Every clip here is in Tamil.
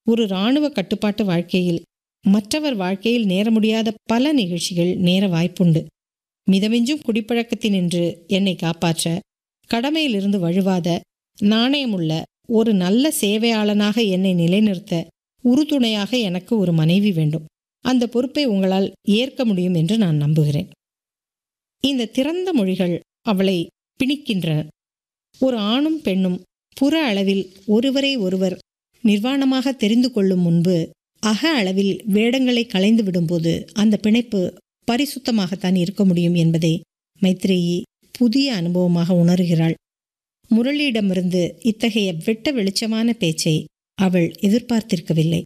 ஒரு இராணுவ கட்டுப்பாட்டு வாழ்க்கையில் மற்றவர் வாழ்க்கையில் நேர முடியாத பல நிகழ்ச்சிகள் நேர வாய்ப்புண்டு மிதமிஞ்சும் குடிப்பழக்கத்தினின்று என்னை காப்பாற்ற கடமையிலிருந்து வழுவாத நாணயமுள்ள ஒரு நல்ல சேவையாளனாக என்னை நிலைநிறுத்த உறுதுணையாக எனக்கு ஒரு மனைவி வேண்டும் அந்த பொறுப்பை உங்களால் ஏற்க முடியும் என்று நான் நம்புகிறேன் இந்த திறந்த மொழிகள் அவளை பிணிக்கின்றன ஒரு ஆணும் பெண்ணும் புற அளவில் ஒருவரை ஒருவர் நிர்வாணமாக தெரிந்து கொள்ளும் முன்பு அக அளவில் வேடங்களை களைந்து விடும்போது அந்த பிணைப்பு பரிசுத்தமாகத்தான் இருக்க முடியும் என்பதை மைத்ரேயி புதிய அனுபவமாக உணர்கிறாள் முரளியிடமிருந்து இத்தகைய வெட்ட வெளிச்சமான பேச்சை அவள் எதிர்பார்த்திருக்கவில்லை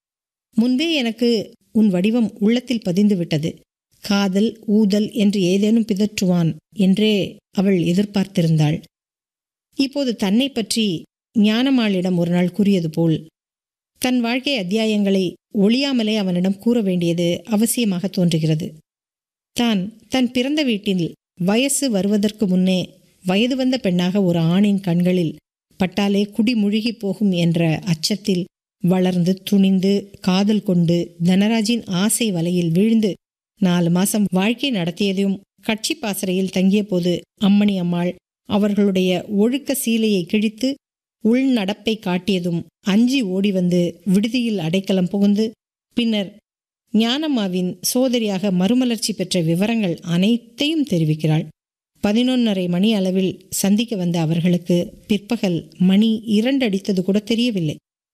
முன்பே எனக்கு உன் வடிவம் உள்ளத்தில் பதிந்து விட்டது காதல் ஊதல் என்று ஏதேனும் பிதற்றுவான் என்றே அவள் எதிர்பார்த்திருந்தாள் இப்போது தன்னை பற்றி ஞானமாளிடம் ஒரு நாள் கூறியது போல் தன் வாழ்க்கை அத்தியாயங்களை ஒளியாமலே அவனிடம் கூற வேண்டியது அவசியமாக தோன்றுகிறது தான் தன் பிறந்த வீட்டில் வயசு வருவதற்கு முன்னே வயது வந்த பெண்ணாக ஒரு ஆணின் கண்களில் பட்டாலே குடி முழுகி போகும் என்ற அச்சத்தில் வளர்ந்து துணிந்து காதல் கொண்டு தனராஜின் ஆசை வலையில் வீழ்ந்து நாலு மாசம் வாழ்க்கை நடத்தியதையும் கட்சி பாசறையில் தங்கிய போது அம்மணி அம்மாள் அவர்களுடைய ஒழுக்க சீலையை கிழித்து உள்நடப்பை காட்டியதும் அஞ்சி ஓடி வந்து விடுதியில் அடைக்கலம் புகுந்து பின்னர் ஞானம்மாவின் சோதரியாக மறுமலர்ச்சி பெற்ற விவரங்கள் அனைத்தையும் தெரிவிக்கிறாள் பதினொன்னரை மணி அளவில் சந்திக்க வந்த அவர்களுக்கு பிற்பகல் மணி இரண்டு அடித்தது கூட தெரியவில்லை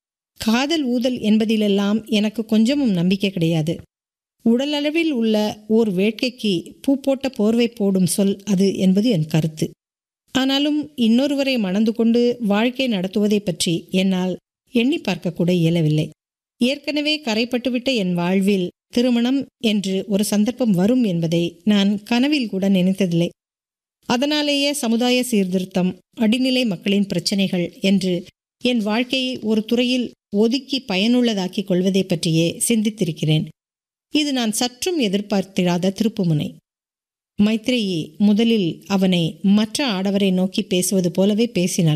காதல் ஊதல் என்பதிலெல்லாம் எனக்கு கொஞ்சமும் நம்பிக்கை கிடையாது உடலளவில் உள்ள ஓர் வேட்கைக்கு பூ போட்ட போர்வை போடும் சொல் அது என்பது என் கருத்து ஆனாலும் இன்னொருவரை மணந்து கொண்டு வாழ்க்கை நடத்துவதை பற்றி என்னால் எண்ணி பார்க்க கூட இயலவில்லை ஏற்கனவே கரைப்பட்டுவிட்ட என் வாழ்வில் திருமணம் என்று ஒரு சந்தர்ப்பம் வரும் என்பதை நான் கனவில் கூட நினைத்ததில்லை அதனாலேயே சமுதாய சீர்திருத்தம் அடிநிலை மக்களின் பிரச்சனைகள் என்று என் வாழ்க்கையை ஒரு துறையில் ஒதுக்கி பயனுள்ளதாக்கிக் கொள்வதை பற்றியே சிந்தித்திருக்கிறேன் இது நான் சற்றும் எதிர்பார்த்திராத திருப்புமுனை மைத்ரேயி முதலில் அவனை மற்ற ஆடவரை நோக்கி பேசுவது போலவே பேசினாள்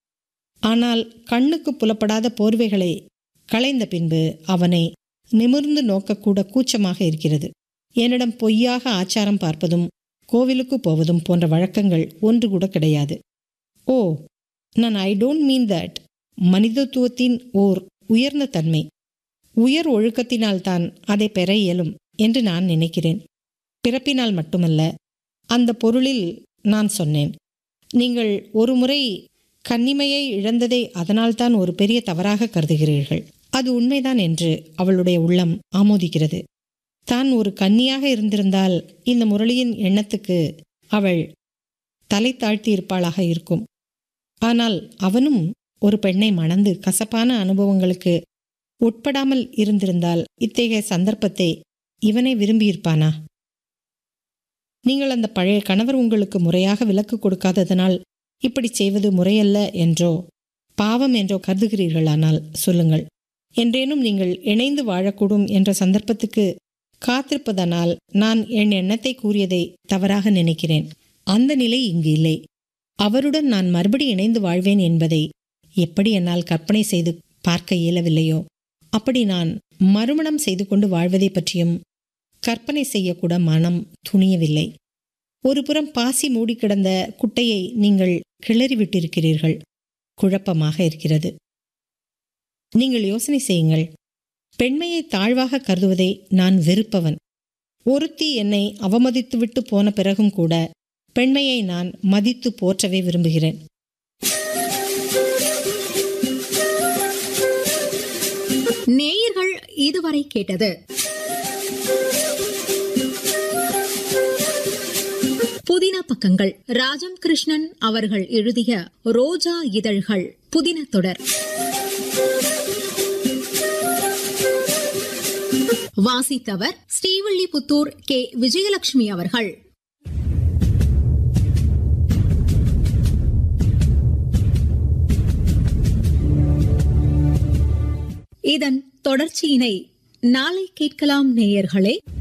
ஆனால் கண்ணுக்கு புலப்படாத போர்வைகளை களைந்த பின்பு அவனை நிமிர்ந்து நோக்கக்கூட கூச்சமாக இருக்கிறது என்னிடம் பொய்யாக ஆச்சாரம் பார்ப்பதும் கோவிலுக்கு போவதும் போன்ற வழக்கங்கள் ஒன்று கூட கிடையாது ஓ நான் ஐ டோன்ட் மீன் தட் மனிதத்துவத்தின் ஓர் உயர்ந்த தன்மை உயர் ஒழுக்கத்தினால்தான் அதை பெற இயலும் என்று நான் நினைக்கிறேன் பிறப்பினால் மட்டுமல்ல அந்த பொருளில் நான் சொன்னேன் நீங்கள் ஒரு முறை கன்னிமையை இழந்ததை அதனால்தான் ஒரு பெரிய தவறாக கருதுகிறீர்கள் அது உண்மைதான் என்று அவளுடைய உள்ளம் ஆமோதிக்கிறது தான் ஒரு கன்னியாக இருந்திருந்தால் இந்த முரளியின் எண்ணத்துக்கு அவள் தலை தாழ்த்தி இருப்பாளாக இருக்கும் ஆனால் அவனும் ஒரு பெண்ணை மணந்து கசப்பான அனுபவங்களுக்கு உட்படாமல் இருந்திருந்தால் இத்தகைய சந்தர்ப்பத்தை இவனை விரும்பியிருப்பானா நீங்கள் அந்த பழைய கணவர் உங்களுக்கு முறையாக விலக்கு கொடுக்காததனால் இப்படி செய்வது முறையல்ல என்றோ பாவம் என்றோ கருதுகிறீர்களானால் சொல்லுங்கள் என்றேனும் நீங்கள் இணைந்து வாழக்கூடும் என்ற சந்தர்ப்பத்துக்கு காத்திருப்பதனால் நான் என் எண்ணத்தை கூறியதை தவறாக நினைக்கிறேன் அந்த நிலை இங்கு இல்லை அவருடன் நான் மறுபடி இணைந்து வாழ்வேன் என்பதை எப்படி என்னால் கற்பனை செய்து பார்க்க இயலவில்லையோ அப்படி நான் மறுமணம் செய்து கொண்டு வாழ்வதை பற்றியும் கற்பனை செய்யக்கூட மனம் துணியவில்லை ஒரு புறம் பாசி மூடி கிடந்த குட்டையை நீங்கள் கிளறிவிட்டிருக்கிறீர்கள் குழப்பமாக இருக்கிறது நீங்கள் யோசனை செய்யுங்கள் பெண்மையை தாழ்வாக கருதுவதை நான் வெறுப்பவன் ஒருத்தி என்னை அவமதித்துவிட்டு போன பிறகும் கூட பெண்மையை நான் மதித்து போற்றவே விரும்புகிறேன் நேயர்கள் இதுவரை கேட்டது புதின பக்கங்கள் ராஜம் கிருஷ்ணன் அவர்கள் எழுதிய ரோஜா இதழ்கள் புதின தொடர் வாசித்தவர் ஸ்ரீவில்லிபுத்தூர் கே விஜயலட்சுமி அவர்கள் இதன் தொடர்ச்சியினை நாளை கேட்கலாம் நேயர்களே